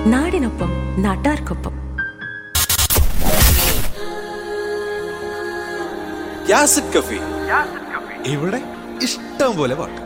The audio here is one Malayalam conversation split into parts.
നാടിനൊപ്പം നാട്ടാർക്കൊപ്പം യാസിഡ് കഫി ഇവിടെ ഇഷ്ടം പോലെ പാട്ട്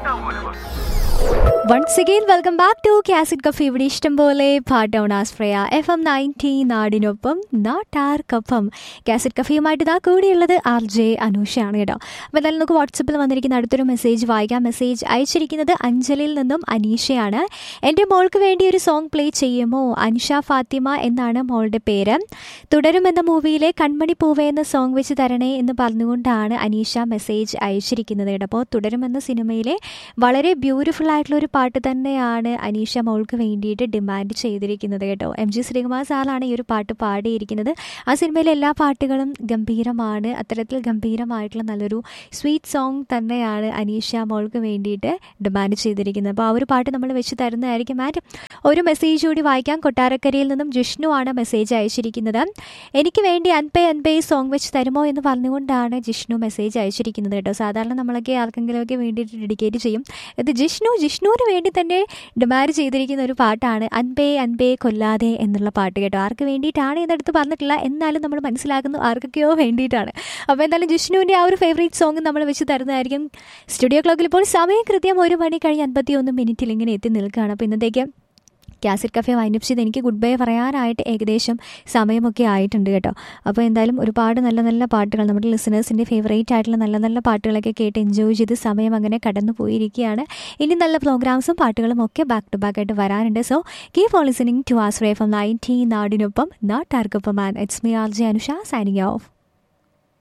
once again welcome back to Qasid cafe ഇവിടെ ഇഷ്ടം പോലെ പാട്ടൗൺ ആസ്പ്രയ എഫ് എം നയൻറ്റി നാടിനൊപ്പം നാട്ടാർക്കൊപ്പം കാസിഡ് കഫിയുമായിട്ട് ഇതാ കൂടെയുള്ളത് ആർ ജെ അനൂഷയാണ് കേട്ടോ അപ്പോൾ എന്തായാലും നമുക്ക് വാട്സപ്പിൽ വന്നിരിക്കുന്ന അടുത്തൊരു മെസ്സേജ് വായിക്കാം മെസ്സേജ് അയച്ചിരിക്കുന്നത് അഞ്ജലിയിൽ നിന്നും അനീഷയാണ് എൻ്റെ മോൾക്ക് വേണ്ടി ഒരു സോങ് പ്ലേ ചെയ്യുമോ അൻഷ ഫാത്തിമ എന്നാണ് മോളുടെ പേര് തുടരും എന്ന മൂവിയിലെ കൺമണി പൂവേ എന്ന സോങ് വെച്ച് തരണേ എന്ന് പറഞ്ഞുകൊണ്ടാണ് അനീഷ മെസ്സേജ് അയച്ചിരിക്കുന്നത് കേട്ടോ അപ്പോൾ തുടരും എന്ന സിനിമയിലെ വളരെ ബ്യൂട്ടിഫുൾ ആയിട്ടുള്ള ഒരു പാട്ട് തന്നെയാണ് അനീഷ മോൾക്ക് വേണ്ടിയിട്ട് ഡിമാൻഡ് ചെയ്തിരിക്കുന്നത് കേട്ടോ എം ജി ശ്രീകുമാർ സാറാണ് ഈ ഒരു പാട്ട് പാടിയിരിക്കുന്നത് ആ സിനിമയിലെ എല്ലാ പാട്ടുകളും ഗംഭീരമാണ് അത്തരത്തിൽ ഗംഭീരമായിട്ടുള്ള നല്ലൊരു സ്വീറ്റ് സോങ് തന്നെയാണ് അനീഷ മോൾക്ക് വേണ്ടിയിട്ട് ഡിമാൻഡ് ചെയ്തിരിക്കുന്നത് അപ്പോൾ ആ ഒരു പാട്ട് നമ്മൾ വെച്ച് തരുന്നതായിരിക്കും ആൻഡ് ഒരു മെസ്സേജ് കൂടി വായിക്കാം കൊട്ടാരക്കരയിൽ നിന്നും ജിഷ്ണു ആണ് മെസ്സേജ് അയച്ചിരിക്കുന്നത് എനിക്ക് വേണ്ടി അൻപേ അൻപേ സോങ് വെച്ച് തരുമോ എന്ന് പറഞ്ഞുകൊണ്ടാണ് ജിഷ്ണു മെസ്സേജ് അയച്ചിരിക്കുന്നത് കേട്ടോ സാധാരണ നമ്മളൊക്കെ ആർക്കെങ്കിലുമൊക്കെ വേണ്ടിയിട്ട് ഡെഡിക്കേറ്റ് ചെയ്യും ഇത് ജിഷ്ണു ജിഷ്ണുവിന് വേണ്ടി തന്നെ ഡിമാൻഡ് ചെയ്തിരിക്കുന്ന ഒരു പാട്ടാണ് അൻപേ അൻപേ കൊല്ലാതെ എന്നുള്ള പാട്ട് കേട്ടോ ആർക്ക് വേണ്ടിയിട്ടാണ് എന്നെടുത്ത് പറഞ്ഞിട്ടില്ല എന്നാലും നമ്മൾ മനസ്സിലാക്കുന്നു ആർക്കൊക്കെയോ വേണ്ടിയിട്ടാണ് അപ്പോൾ എന്തായാലും ജിഷ്ണുവിൻ്റെ ആ ഒരു ഫേവറേറ്റ് സോങ് നമ്മൾ വെച്ച് തരുന്നതായിരിക്കും സ്റ്റുഡിയോ ക്ലോക്കിൽ ഇപ്പോൾ സമയം കൃത്യം ഒരു മണി കഴിഞ്ഞ് അൻപത്തി ഒന്ന് മിനിറ്റിൽ ഇങ്ങനെ എത്തി നിൽക്കുകയാണ് അപ്പോൾ ഇന്നത്തേക്ക് കാസിഡ് കഫേ വൈൻഡപ്പ് ചെയ്ത് എനിക്ക് ഗുഡ് ബൈ പറയാനായിട്ട് ഏകദേശം സമയമൊക്കെ ആയിട്ടുണ്ട് കേട്ടോ അപ്പോൾ എന്തായാലും ഒരുപാട് നല്ല നല്ല പാട്ടുകൾ നമ്മുടെ ലിസണേഴ്സിൻ്റെ ഫേവറേറ്റ് ആയിട്ടുള്ള നല്ല നല്ല പാട്ടുകളൊക്കെ കേട്ട് എൻജോയ് ചെയ്ത് സമയം അങ്ങനെ കടന്നു പോയിരിക്കുകയാണ് ഇനി നല്ല പ്രോഗ്രാംസും പാട്ടുകളും ഒക്കെ ബാക്ക് ടു ബാക്ക് ആയിട്ട് വരാനുണ്ട് so keep on listening to us റേ ഫ്രം നയൻറ്റി നാടിനൊപ്പം നാട്ടാർക്കൊപ്പം and it's me R J Anusha signing of